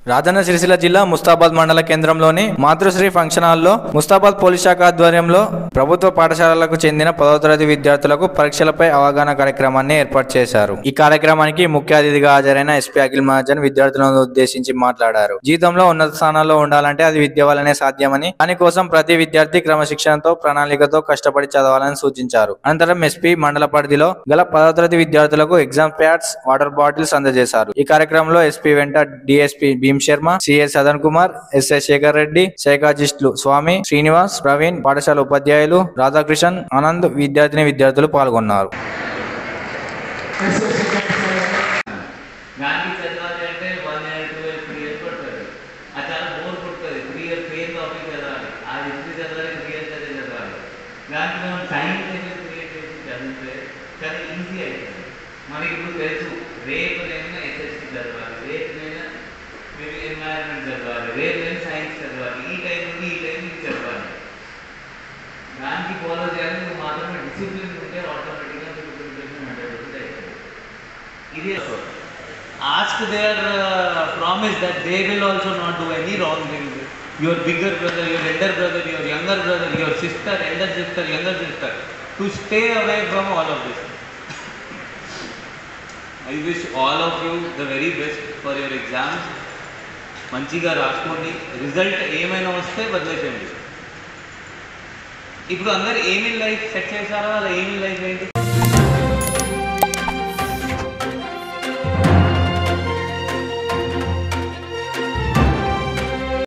రాజన్న సిరిసిల్ల జిల్లా ముస్తాబాద్ మండల కేంద్రంలోని మాతృశ్రీ ఫంక్షన్ హాల్లో ముస్తాబాద్ పోలీస్ శాఖ ఆధ్వర్యంలో ప్రభుత్వ పాఠశాలలకు చెందిన పదవ తరగతి విద్యార్థులకు పరీక్షలపై అవగాహన కార్యక్రమాన్ని ఏర్పాటు చేశారు ఈ కార్యక్రమానికి ముఖ్య అతిథిగా హాజరైన ఎస్పీ అఖిల్ మహాజన్ విద్యార్థులను ఉద్దేశించి మాట్లాడారు జీవితంలో ఉన్నత స్థానాల్లో ఉండాలంటే అది విద్య వల్లనే సాధ్యమని దానికోసం ప్రతి విద్యార్థి క్రమశిక్షణతో ప్రణాళికతో కష్టపడి చదవాలని సూచించారు అనంతరం ఎస్పీ మండల పరిధిలో గల పదవ తరగతి విద్యార్థులకు ఎగ్జామ్ ప్యాడ్స్ వాటర్ బాటిల్స్ అందజేశారు ఈ కార్యక్రమంలో ఎస్పీ వెంట DSP Bheem Sharma CS Sadan Kumar SS Shekhar Reddy సైకాలజిస్టులు స్వామి శ్రీనివాస్ ప్రవీణ్ పాఠశాల ఉపాధ్యాయులు రాధాకృష్ణన్ ఆనంద్ విద్యార్థిని విద్యార్థులు పాల్గొన్నారు దానికి చదవాలి అంటే one year two year three years పడుతుంది అది చాలా బోర్ కొడుతుంది త్రీ ఇయర్ పెయిన్ టాపిక్ చదవాలి ఆ హిస్టరీ చదవాలి త్రీ ఇయర్స్ చదివి చదవాలి దానికి మనం టైం టేబుల్ క్రియేట్ చేసి చదివితే చాలా ఈజీ అవుతుంది మనకి ఇప్పుడు తెలుసు రేపు నేను ఎస్ఎస్సి చదవాలి రేపు నేను మేబీ ఎన్వైరన్మెంట్ చదవాలి రేపు నేను సైన్స్ చదవాలి ఈ టైం నుండి ఈ టైం నుంచి చదవాలి దానికి ఫాలో చేయాలి నువ్వు మాత్రమే డిసిప్లిన్ ఉంటే ఆటోమేటిక్గా మీకు ప్రిపరేషన్ హండ్రెడ్ పర్సెంట్ అవుతుంది ఇది ask their uh, promise that they will also not do any wrong thing. Your bigger brother, your elder brother, your younger brother, your sister, elder sister, younger sister, to stay away from all of this. I wish all of you the very best for your exams. మంచిగా రాసుకోండి result ఏమైనా వస్తే వదిలేసేయండి ఇప్పుడు అందరు ఏమి life set చేశారో వాళ్ళ ఏమి లైఫ్ ఏంటి